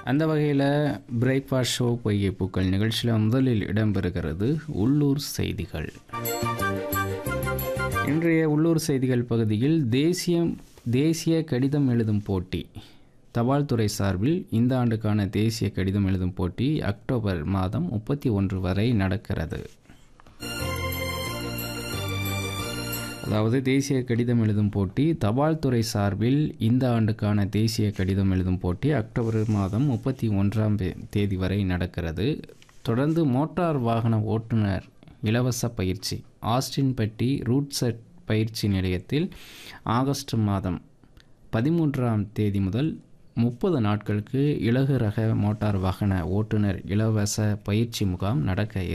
அந்த வகையில் breakfast show பொய்கை பூக்கள் நிகழ்ச்சியில் முதலில் இடம்பெறுகிறது உள்ளூர் செய்திகள் இன்றைய உள்ளூர் செய்திகள் பகுதியில் தேசிய தேசிய கடிதம் எழுதும் போட்டி தபால் துறை சார்பில் இந்த ஆண்டுக்கான தேசிய கடிதம் எழுதும் போட்டி அக்டோபர் மாதம் முப்பத்தி ஒன்று வரை நடக்கிறது அதாவது தேசிய கடிதம் எழுதும் போட்டி தபால் துறை சார்பில் இந்த ஆண்டுக்கான தேசிய கடிதம் எழுதும் போட்டி அக்டோபர் மாதம் முப்பத்தி ஒன்றாம் தேதி வரை நடக்கிறது தொடர்ந்து மோட்டார் வாகன ஓட்டுநர் இலவச பயிற்சி ஆஸ்டின்பட்டி ரூட் செட் பயிற்சி நிலையத்தில் ஆகஸ்ட் மாதம் பதிமூன்றாம் தேதி முதல் முப்பது நாட்களுக்கு இலகு ரக மோட்டார் வாகன ஓட்டுநர் இலவச பயிற்சி முகாம் நடக்க